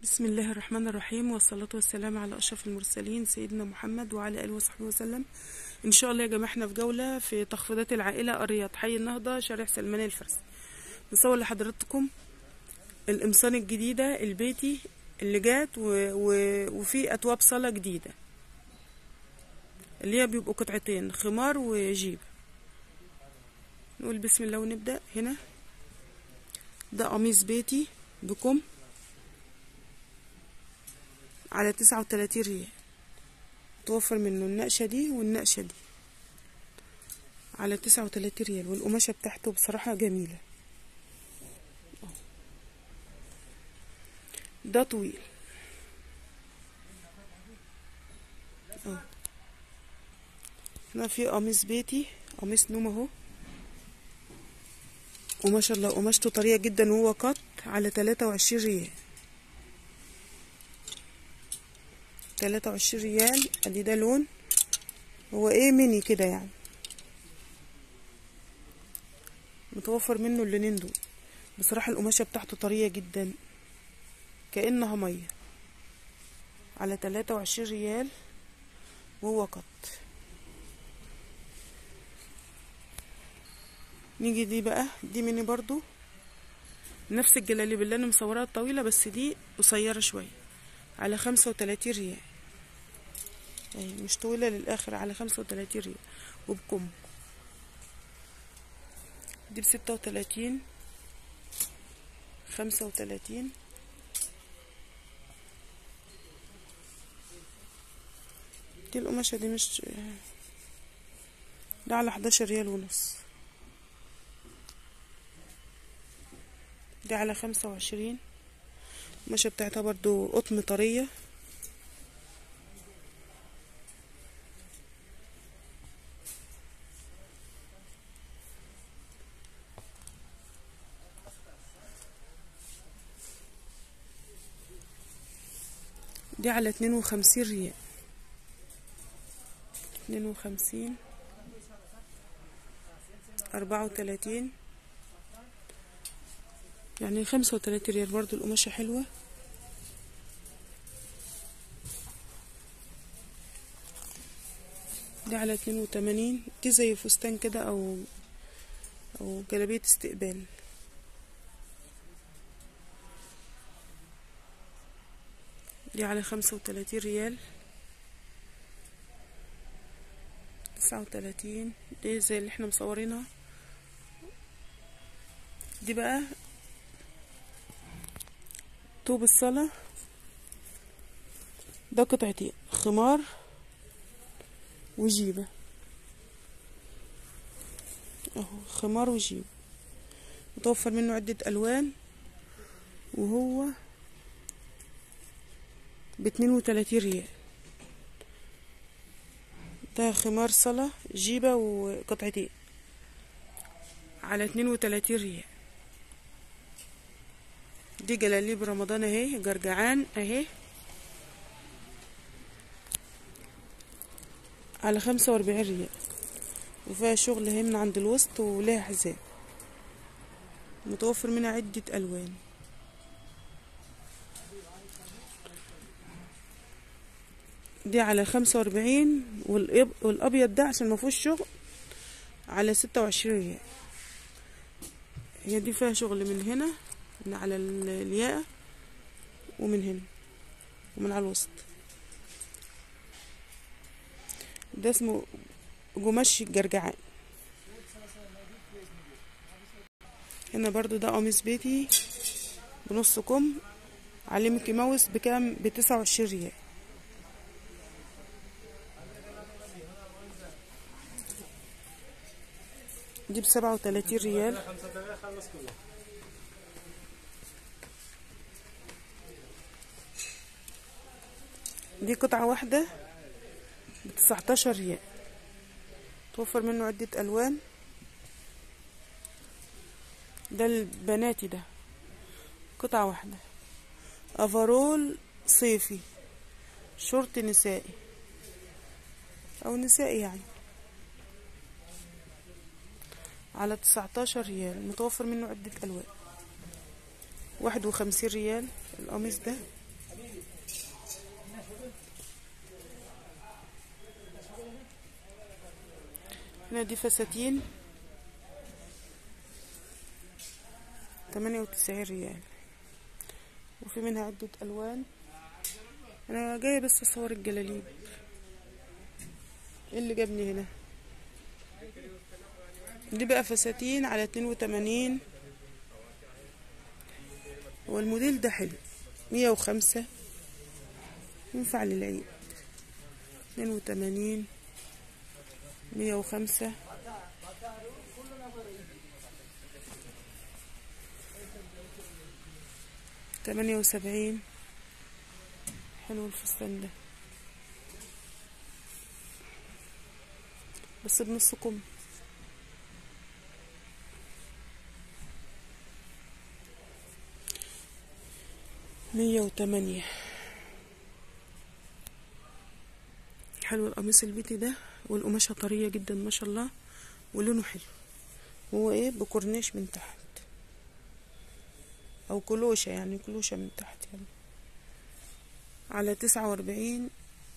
بسم الله الرحمن الرحيم والصلاة والسلام على أشرف المرسلين سيدنا محمد وعلى آله وصحبه وسلم إن شاء الله يا جماعة احنا في جولة في تخفيضات العائلة الرياض حي النهضة شارع سلمان الفارسي نصور لحضراتكم القمصان الجديدة البيتي اللي جات و... و... وفي أتواب صالة جديدة اللي هي بيبقوا قطعتين خمار وجيب نقول بسم الله ونبدأ هنا ده قميص بيتي بكم على تسعة وتلاتين ريال توفر منه النقشة دي والنقشة دي على تسعة وتلاتين ريال والقماشة بتاعته بصراحة جميلة ده طويل اه هنا في قميص بيتي قميص نوم اهو وما شاء الله قماشته طرية جدا وهو قط على تلاتة وعشرين ريال تلاتة وعشرين ريال ادي ده لون هو ايه ميني كده يعني متوفر منه اللونين دول بصراحة القماشة بتاعته طرية جدا كأنها مية على تلاتة وعشرين ريال وهو قط نيجي دي بقى دي مني برضو نفس الجلاليب اللي انا مصوراها الطويلة بس دي قصيرة شوية على خمسة وتلاتين ريال اهي مش طويلة للآخر على خمسة وتلاتين ريال وبكم دي بستة وتلاتين خمسة وتلاتين دي القماشة دي مش ده على حداشر ريال ونص دي على خمسة وعشرين القماشة بتاعتها برضو قطن طرية دي على اتنين وخمسين ريال اتنين وخمسين أربعة وتلاتين يعني خمسة وتلاتين ريال برضو القماشة حلوة دي على اتنين وتمانين دي زي فستان كده أو أو جلابية استقبال دي على خمسة وتلاتين ريال تسعة وتلاتين دي زي اللي احنا مصورينها دي بقى طوب الصلاة ده قطعتين خمار وجيبة اهو خمار وجيب متوفر منه عدة ألوان وهو باتنين وتلاتين ريال ده خمار صلاة جيبة وقطعتين على اتنين وتلاتين ريال دي جلاليب رمضان اهي جرجعان اهي على خمسة واربعين ريال وفيها شغل اهي من عند الوسط وليها حزام متوفر منها عدة ألوان دي على خمسة واربعين والأبيض ده عشان مفهوش شغل على ستة وعشرين ريال هي دي فيها شغل من هنا من على الياقة ومن هنا ومن على الوسط ده اسمه قماش الجرجعان هنا برضو ده قميص بيتي بنص كم عليه ميكي ماوس بكام بتسعة وعشرين ريال دي بسبعة وتلاتين ريال دي قطعة واحدة بتسعتاشر ريال توفر منه عدة ألوان ده البناتي ده قطعة واحدة أفرول صيفي شورت نسائي أو نسائي يعني على تسعتاشر ريال متوفر منه عدة ألوان واحد وخمسين ريال القميص ده هنا دي فساتين تمانية وتسعين ريال وفي منها عدة ألوان أنا جاية بس أصور الجلاليب ايه اللي جابني هنا دي بقى فساتين على اتنين وتمانين هو الموديل ده حلو مية وخمسة ينفع للعيد اتنين وتمانين مية وخمسة تمانية وسبعين حلو الفستان ده بس بنص كم مية وتمانية حلو القميص البيتي ده والقماشة طرية جدا ما شاء الله ولونه حلو هو ايه بكورنيش من تحت او كلوشة يعني كلوشة من تحت يعني على تسعة واربعين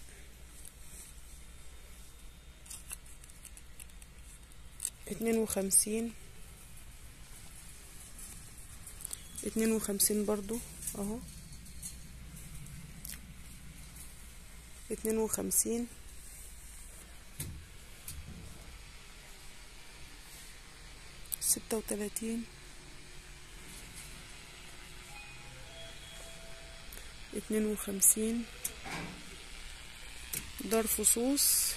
اتنين وخمسين اتنين وخمسين برضو اهو اتنين وخمسين ستة وتلاتين اتنين وخمسين دار فصوص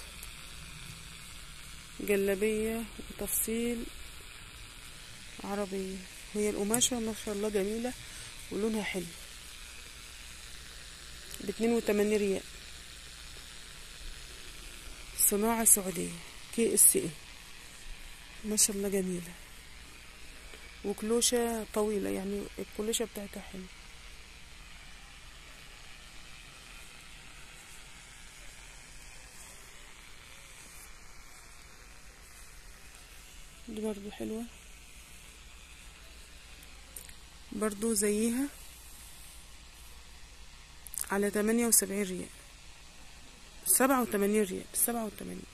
جلابية وتفصيل عربية هي القماشة ما شاء الله جميلة ولونها حلو باتنين وتمانين ريال صناعة سعودية كي اس اي ما شاء الله جميلة وكلوشة طويلة يعني الكلوشة بتاعتها حلوة دي برضو حلوة برضو زيها على تمانية وسبعين ريال سبعة وتمانين ريال سبعة وتمانين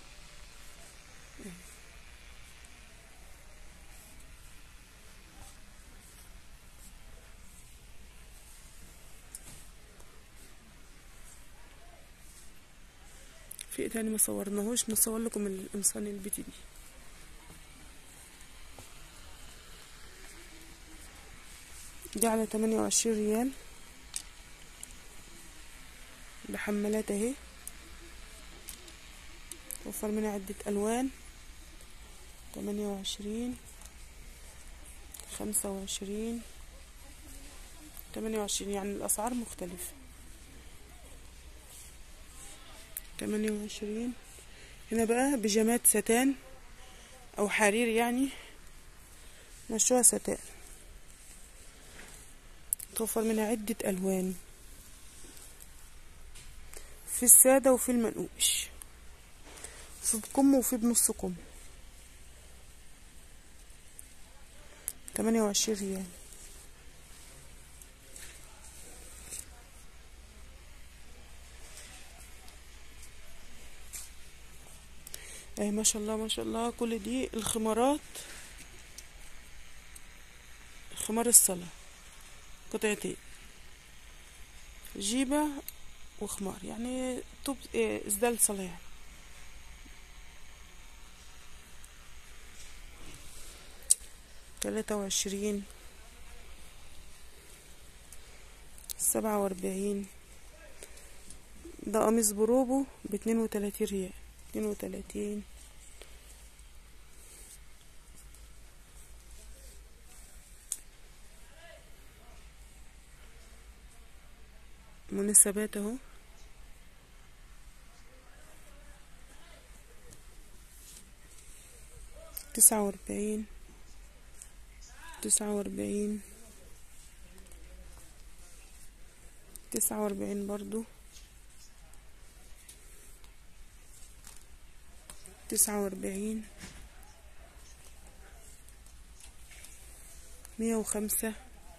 في ايه تاني ما صورناهوش نصور لكم القمصان البيتي دي دي على تمانية وعشرين ريال بحمالات اهي وفر منها عدة ألوان تمانية وعشرين خمسة وعشرين تمانية وعشرين يعني الأسعار مختلفة تمانية وعشرين هنا بقى بيجامات ستان أو حرير يعني مشوها ستان توفر منها عدة ألوان في السادة وفي المنقوش في بكم وفي بنص كم تمانية وعشرين ريال اهي ما شاء الله ما شاء الله كل دي الخمارات خمار الصلاة قطعتين جيبة وخمار يعني طوب إيه إسدال صلاة يعني تلاتة وعشرين سبعة وأربعين ده قميص بروبو باتنين وتلاتين ريال اتنين وتلاتين مناسبات اهو تسعة وأربعين تسعة وأربعين تسعة وأربعين برضو تسعة وأربعين مية وخمسة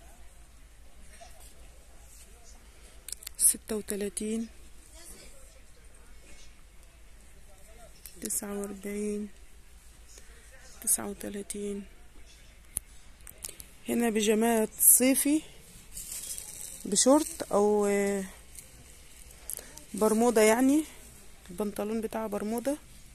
ستة وتلاتين تسعة وأربعين تسعة وتلاتين هنا بيجامات صيفي بشورت او آه، برمودا يعني البنطلون بتاع برمودا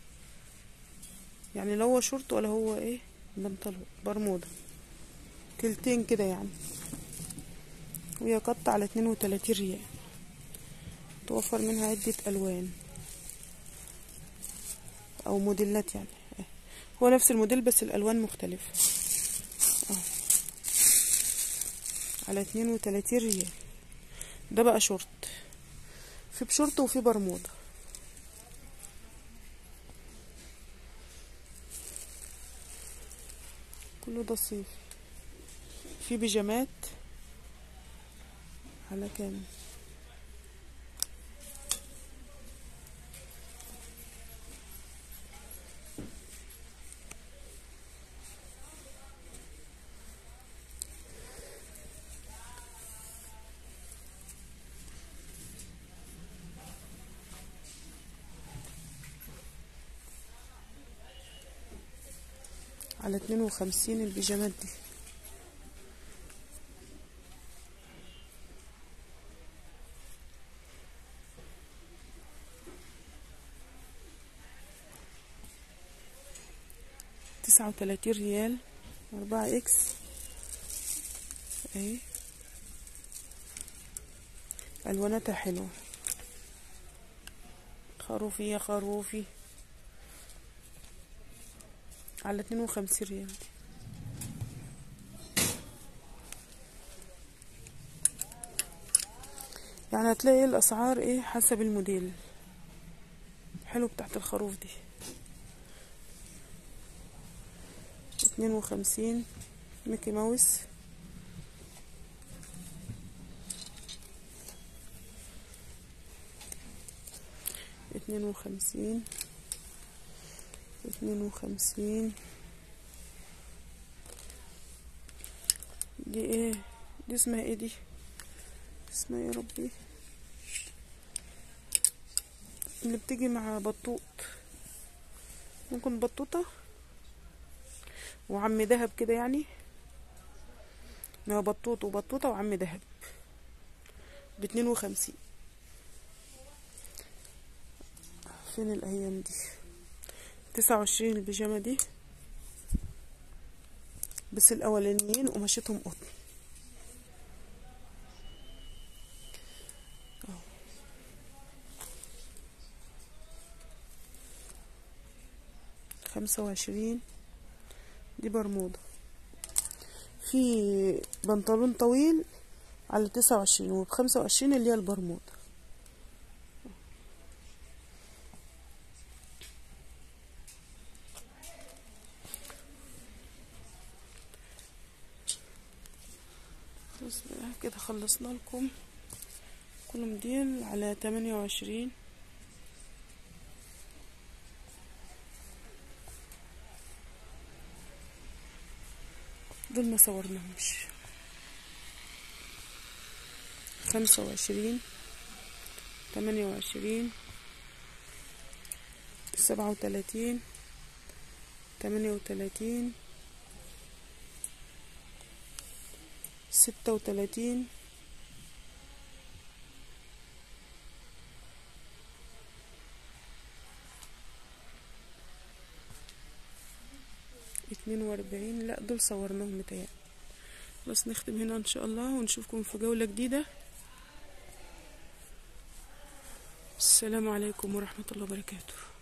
يعني لا هو شورت ولا هو ايه بنطلون برمودا تلتين كده يعني وهي قطع على اتنين وتلاتين ريال توفر منها عدة ألوان أو موديلات يعني إيه. هو نفس الموديل بس الألوان مختلفة أهو. على اتنين وتلاتين ريال ده بقى شورت في بشورت وفي برمودا كله ده صيفي في بيجامات على كام على اتنين وخمسين البيجامات دي تسعة وتلاتين ريال أربعة إكس أهي ألواناتها حلوة خروفي يا خروفي على اتنين وخمسين ريال دي يعني هتلاقي الأسعار ايه حسب الموديل حلو بتاعت الخروف دي اتنين وخمسين ميكي ماوس اتنين وخمسين اتنين وخمسين دي ايه دي اسمها ايه دي اسمها ايه يا ربي اللي بتيجي مع بطوط ممكن بطوطة وعم دهب كده يعني ما هو بطوط وبطوطة وعم دهب باتنين وخمسين فين الأيام دي تسعة وعشرين البيجامة دي بس الأولانيين قماشتهم قطن أهو. خمسة وعشرين دي برمودا في بنطلون طويل على تسعة وعشرين وبخمسة وعشرين اللي هي البرمودا بس بقى كده خلصنا لكم كل موديل على تمانية وعشرين دول ما صورناهمش خمسة وعشرين تمانية وعشرين سبعة وتلاتين تمانية وتلاتين ستة وتلاتين اتنين واربعين لا دول صورناهم متهيألي بس نختم هنا ان شاء الله ونشوفكم في جولة جديدة السلام عليكم ورحمة الله وبركاته